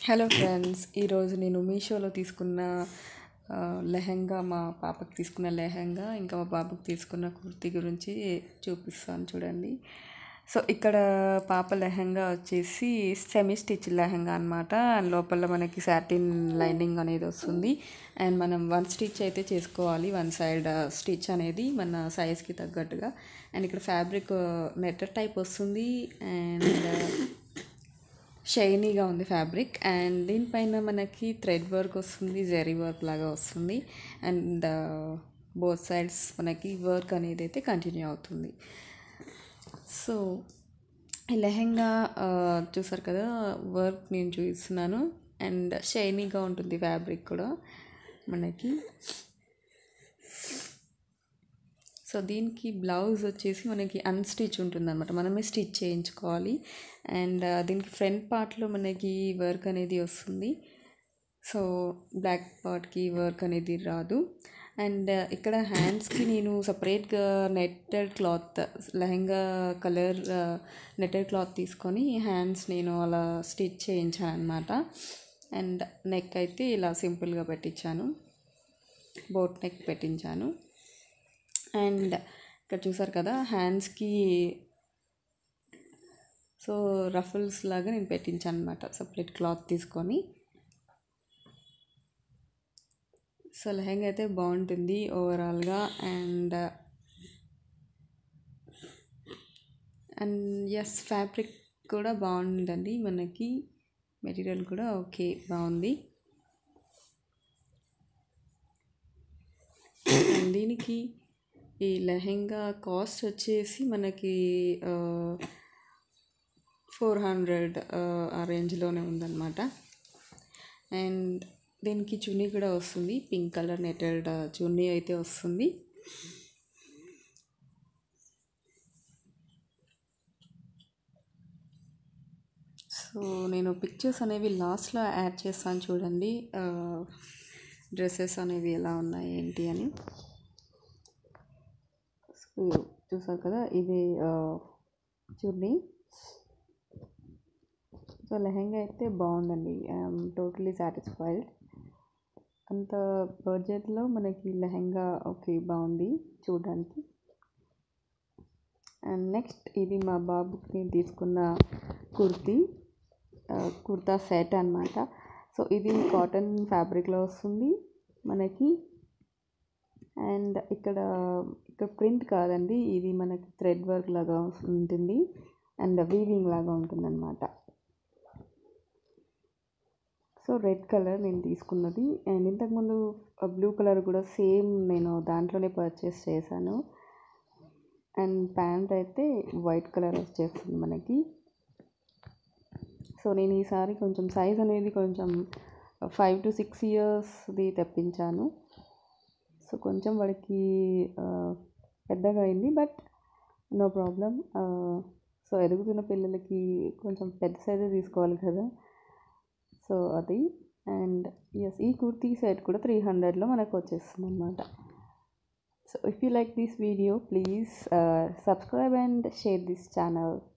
hello friends ఈరోజు నేను మీషోలో తీసుకున్న ఆ, లెహంగా మా పాపకి తీసుకున్న లెహంగా ఇంకా మా బాబుకి తీసుకున్న కుర్తీ గురించి చూపిస్తాను చూడండి సో ఇక్కడ పాప లెహంగా వచ్చేసి సెమీ స్టిచ్ లెహంగా అనమాట అండ్ లోపల మనకి సాటిన్ లైనింగ్ అనేది వస్తుంది అండ్ మనం వన్ స్టిచ్ అయితే చేసుకోవాలి వన్ సైడ్ స్టిచ్ అనేది మన సైజ్కి తగ్గట్టుగా అండ్ ఇక్కడ ఫ్యాబ్రిక్ నెటర్ టైప్ వస్తుంది అండ్ షైనీగా ఉంది ఫ్యాబ్రిక్ అండ్ దీనిపైన మనకి థ్రెడ్ వర్క్ వస్తుంది జెరీ వర్క్ లాగా వస్తుంది అండ్ బోత్ సైడ్స్ మనకి వర్క్ అనేది అయితే కంటిన్యూ అవుతుంది సో ఈ లెహెంగా ఆ, చూసారు కదా వర్క్ నేను చూపిస్తున్నాను అండ్ షైనీగా ఉంటుంది ఫ్యాబ్రిక్ కూడా మనకి సో దీనికి బ్లౌజ్ వచ్చేసి మనకి అన్స్టిచ్ ఉంటుంది అనమాట మనమే స్టిచ్ చేయించుకోవాలి అండ్ దీనికి ఫ్రంట్ పార్ట్లో మనకి వర్క్ అనేది వస్తుంది సో బ్లాక్ పార్ట్కి వర్క్ అనేది రాదు అండ్ ఇక్కడ హ్యాండ్స్కి నేను సపరేట్గా netted cloth lehenga colour netted cloth తీసుకొని హ్యాండ్స్ నేను అలా స్టిచ్ చేయించాను అనమాట అండ్ నెక్ అయితే ఇలా సింపుల్గా పెట్టించాను బోట్ నెక్ పెట్టించాను అండ్ ఇక్కడ చూసారు కదా హ్యాండ్స్కి సో రఫుల్స్ లాగా నేను పెట్టించాను అనమాట సపరేట్ క్లాత్ తీసుకొని సో లెహంగా అయితే బాగుంటుంది ఓవరాల్గా అండ్ అండ్ ఎస్ ఫ్యాబ్రిక్ కూడా బాగుందండి మనకి మెటీరియల్ కూడా ఓకే బాగుంది అండ్ దీనికి ఈ లెహెంగా కాస్ట్ వచ్చేసి మనకి ఫోర్ హండ్రెడ్ ఆ రేంజ్లోనే ఉందన్నమాట అండ్ దీనికి చున్నీ కూడా వస్తుంది పింక్ కలర్ నెటెడ్ చున్నీ అయితే వస్తుంది సో నేను పిక్చర్స్ అనేవి లాస్ట్లో యాడ్ చేస్తాను చూడండి డ్రెస్సెస్ అనేవి ఎలా ఉన్నాయి ఏంటి అని సో చూసారు కదా ఇది చున్నీ సో లెహెంగా అయితే బాగుందండి ఐఎమ్ టోటలీ సాటిస్ఫైడ్ అంత బడ్జెట్లో మనకి లెహెంగా ఓకే బాగుంది చూడడానికి అండ్ నెక్స్ట్ ఇది మా బాబుకి నేను తీసుకున్న కుర్తీ ఆ, కుర్తా సెట్ అన్నమాట సో ఇది కాటన్ ఫ్యాబ్రిక్లో వస్తుంది మనకి అండ్ ఇక్కడ ఇక్కడ ప్రింట్ కాదండి ఇది మనకి థ్రెడ్ వర్క్ లాగా ఉంటుంది అండ్ వీవింగ్ లాగా ఉంటుందన్నమాట సో రెడ్ కలర్ నేను తీసుకున్నది అండ్ ఇంతకుముందు బ్లూ కలర్ కూడా సేమ్ నేను దాంట్లోనే పర్చేస్ చేశాను అండ్ ప్యాంట్ అయితే వైట్ కలర్ వచ్చేస్తుంది మనకి సో నేను ఈసారి కొంచెం సైజ్ అనేది కొంచెం ఫైవ్ టు సిక్స్ ఇయర్స్ది తెప్పించాను సో కొంచెం వాడికి ఆ, పెద్దగా అయింది బట్ నో ప్రాబ్లం సో ఎదుగుతున్న పిల్లలకి కొంచెం పెద్ద సైజే తీసుకోవాలి కదా సో అది అండ్ ఎస్ ఈ కుర్తీ సెట్ కూడా త్రీ హండ్రెడ్లో మనకు వచ్చేస్తుంది అనమాట so if you like this video please subscribe and share this channel